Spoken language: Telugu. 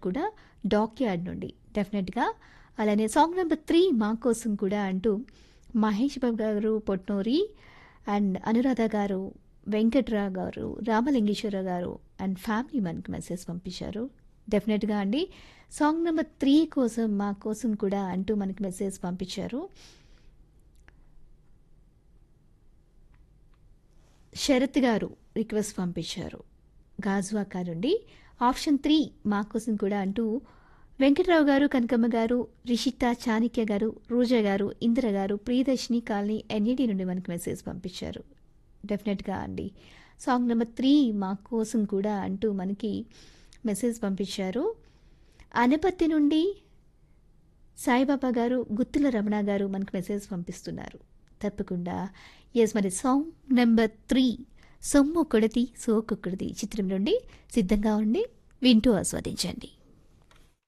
కూడా డాక్ యార్డ్ నుండి డెఫినెట్గా అలానే సాంగ్ నెంబర్ త్రీ మా కోసం కూడా అంటూ మహేష్ బాబు గారు పొట్నూరి అండ్ అనురాధ గారు వెంకట్రావు గారు రామలింగేశ్వర గారు అండ్ ఫ్యామిలీ మనకి మెసేజ్ పంపించారు డెఫినెట్గా అండి సాంగ్ నెంబర్ త్రీ కోసం మా కోసం కూడా అంటూ మనకి మెసేజ్ పంపించారు శరత్ గారు రిక్వెస్ట్ పంపించారు గాజువాక నుండి ఆప్షన్ త్రీ మా కోసం కూడా అంటూ వెంకట్రావు గారు కనకమ్మ గారు రిషిత చాణిక్య గారు రోజా గారు ఇందిర గారు ప్రియదర్శిని కాలనీ ఎన్ఈడి నుండి మనకి మెసేజ్ పంపించారు డెఫినెట్గా అండి సాంగ్ నెంబర్ త్రీ మా కోసం కూడా అంటూ మనకి మెసేజ్ పంపించారు అనపత్తి నుండి సాయిబాబా గారు గుత్తుల రమణ గారు మనకు మెసేజ్ పంపిస్తున్నారు తప్పకుండా ఎస్ మరి సాంగ్ నెంబర్ త్రీ సొమ్ము కొడతి సోకొక్కడిది చిత్రం నుండి సిద్ధంగా ఉండి వింటూ ఆస్వాదించండి